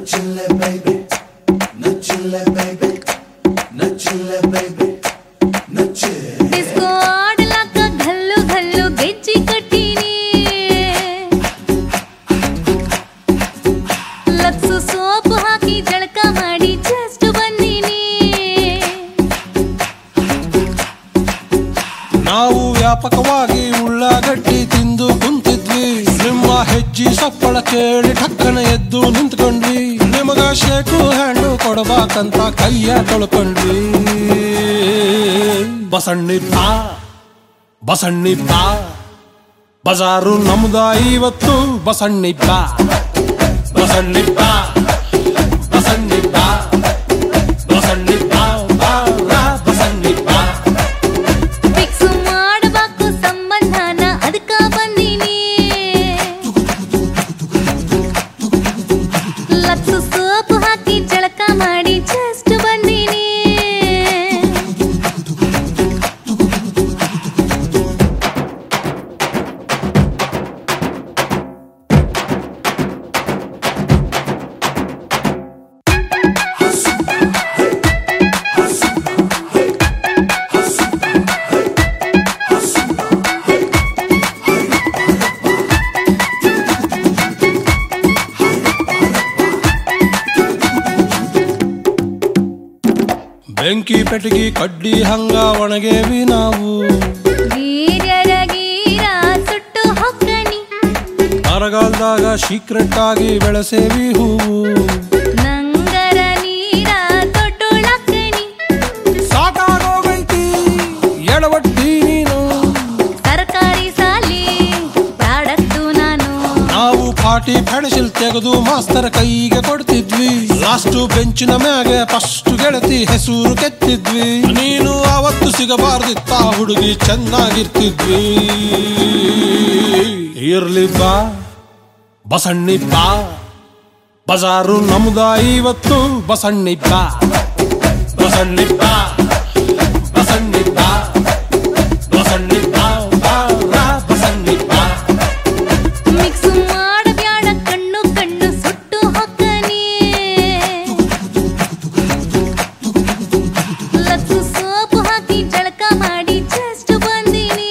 Nucile baby, nucile baby, nucile baby, nucile. Disco ಆಡ್ಲಾಕ ಘಲ್ಲು ಘಲ್ಲು ಗೆಜ್ಜಿ ಕಟ್ಟೀನಿ ಲಕ್ಸು ಸೋಪು ಹಾಕಿ ಜಳಕ ಮಾಡಿ ಜಸ್ಟ್ ಬಂದೀನಿ ನಾವು ವ್ಯಾಪಕವಾಗಿ ಉಳ್ಳಾಗಡ್ಡಿ ತಿಂದು ಕುಂತಿದ್ವಿ ನಿಮ್ಮ ಹೆಜ್ಜಿ ಸಪ್ಪಳ ಕೇಳಿ ಠಕ್ಕನ ಎದ್ದು ನಿಂತ್ಕೊಂಡ್ವಿ ನಿಮಗ ಶೇಕು ಹಣ್ಣು ಕೊಡಬೇಕಂತ ಕೈಯ ತೊಳ್ಕೊಂಡ್ವಿ ಬಸಣ್ಣಿ ಬಾ ಬಸಣ್ಣಿ ಬಾ ಬಜಾರು ನಮ್ದ ಇವತ್ತು ಬಸಣ್ಣಿ ಬಾ ಬಸಣ್ಣಿ ಬಾ ಬಸಣ್ಣಿ ಬಾ ಬಸಣ್ಣಿ ಬಾ ಬಾ ಬಾ, ಬಸಣ್ಣಿ ಬಾ ಫಿಕ್ಸ್ ಮಾಡಬೇಕು ಸಂಬಂಧನ ಅದಕ್ಕ ಬಂದೀನಿ ಲಕ್ಸು ಸೋಪು ಹಾಕಿ ಜಳಕ ಮಾಡಿ ಜಸ್ಟ್ ಬಂದೀನಿ ಬೆಂಕಿ ಪೆಟಗಿ ಕಡ್ಡಿ ಹಂಗ ಒಣಗೇವಿ ನಾವು ವೀರ್ಯರ ಗೀರ ಸುಟ್ಟು ಹೊಕ್ಕಣಿ ಬರಗಾಲದಾಗ ಸೀಕ್ರೆಟ್ ಆಗಿ ಬೆಳೆಸೇವಿ ಹೂವು ನಂಗರ ನೀರ ತೊಟ್ಟುಳಕ್ಕಣಿ ಸಾಕಾಗೋಗೈತಿ ಎಡವಟ್ಟಿ ನೀನು ತರಕಾರಿ ಸಾಲಿ ಪ್ರಾಡಕ್ಟು ನಾನು ನಾವು ಪಾಟಿ ಪೆಣಸಿಲ್ ತೆಗೆದು ಮಾಸ್ತರ ಕೈಗೆ ಕೊಡ್ತಿದ್ವಿ ಲಾಸ್ಟ್ ಬೆಂಚಿನ ಮ್ಯಾಗೆ ಫಸ್ಟ್ ಗೆಳತಿ ಹೆಸರು ಕೆತ್ತಿದ್ವಿ ನೀನು ಅವತ್ತು ಸಿಗಬಾರ್ದಿತ್ತ ಹುಡುಗಿ ಚೆನ್ನಾಗಿರ್ತಿದ್ವಿ ಇರ್ಲಿ ಬಾ ಬಸಣ್ಣಿ ಬಾ ಬಜಾರು ನಮ್ದ ಇವತ್ತು ಬಸಣ್ಣಿ ಬಾ ಬಸಣ್ಣಿ ಬಾ ಬಸಣ್ಣಿ ಬಾ ಬಸಣ್ಣಿ ಬಾ ಬಾ ಬಾ, ಬಸಣ್ಣಿ ಬಾ ಮಿಕ್ಸ್ ಮಾಡಬ್ಯಾಡ ಕಣ್ಣು ಕಣ್ಣು ಸುಟ್ಟು ಹೊಕ್ಕನಿ ಲಕ್ಸು ಸೋಪು ಹಾಕಿ ಜಳಕ ಮಾಡಿ ಜಸ್ಟ್ ಬಂದೀನಿ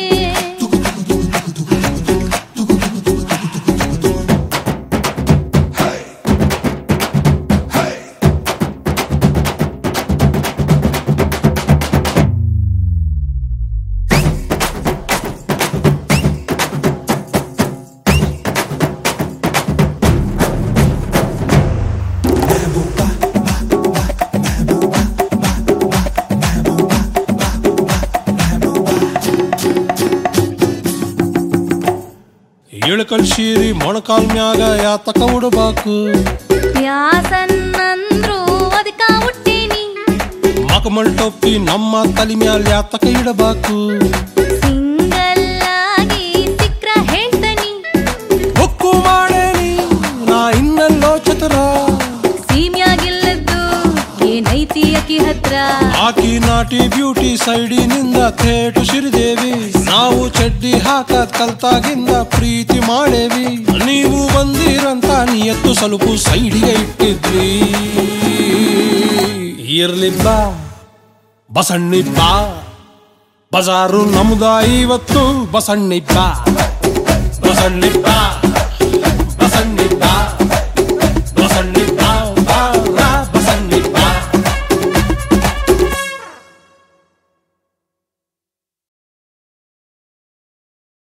ಇಳಕಲ್ ಶೀರಿ ಮೊಣಕಾಲ್ ಮ್ಯಾಗ ಯಾತಕ ಉಡಬೇಕು ಯಾಸನ್ನಂದ್ರು ಅದಕ್ಕ ಹುಟ್ಟೀನಿ ಮಕಮಲ್ ಟೊಪ್ಪಿ ನಮ್ಮ ತಲೆ ಮ್ಯಾಲ ಯಾತಕ ಇಡಬೇಕು ಸಿಂಗಲ್ ಆಗಿ ಸಿಕ್ರ ಹೇಳ್ತನಿ ಹೊಕ್ಕು ಮಾಡೇನಿ ನಾ ಇನ್ನೆಲ್ಲೋ ಚತುರ ಸೀಮ್ಯಾಗಿಲ್ಲದ್ದು ಏನೈತಿ ಅಕಿ ಹತ್ರ ಆಕಿ ನಾಟಿ ಬ್ಯೂಟಿ ಸೈಡಿನಿಂದ ಥೇಟು ಸಿರಿದೇವಿ ನಾವು ಚಡ್ಡಿ ಹಾಕದ್ ಕಲ್ತಾಗಿಂದ ಪ್ರೀತಿ ಮಾಡೇವಿ ನೀವು ಬಂದಿರಂತ ನಿಯತ್ತು ಸ್ವಲ್ಪ ಸೈಡಿಗೆ ಇಟ್ಟಿದ್ವಿ ಇರ್ಲಿ ಬಾ ಬಸಣ್ಣಿ ಬಾ ಬಜಾರು ನಮ್ದ ಇವತ್ತು ಬಸಣ್ಣಿ ಬಾ ಬಸಣ್ಣಿ ಬಾ